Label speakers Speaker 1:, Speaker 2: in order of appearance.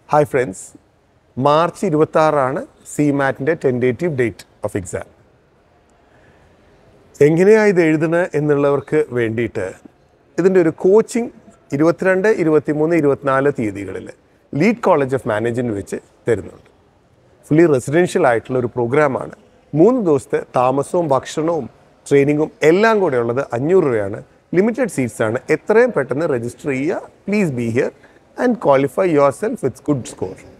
Speaker 1: hi friends March ഇരുപത്തി ആറാണ് C മാറ്റിൻ്റെ ടെൻഡേറ്റീവ് ഡേറ്റ് ഓഫ് എക്സാം എങ്ങനെയാണ് ഇത് എഴുതുന്നത് എന്നുള്ളവർക്ക് വേണ്ടിയിട്ട് ഇതിൻ്റെ ഒരു കോച്ചിങ് ഇരുപത്തിരണ്ട് ഇരുപത്തിമൂന്ന് ഇരുപത്തിനാല് തീയതികളിൽ ലീഡ് കോളേജ് ഓഫ് മാനേജ്മെൻറ്റ് വെച്ച് തരുന്നുണ്ട് ഫുള്ളി റെസിഡൻഷ്യൽ ആയിട്ടുള്ള ഒരു പ്രോഗ്രാമാണ് മൂന്ന് ദിവസത്തെ താമസവും ഭക്ഷണവും ട്രെയിനിങ്ങും എല്ലാം കൂടെ ഉള്ളത് അഞ്ഞൂറ് രൂപയാണ് ലിമിറ്റഡ് സീറ്റ്സ് ആണ് എത്രയും പെട്ടെന്ന് രജിസ്റ്റർ ചെയ്യുക please be here and qualify yourself with good score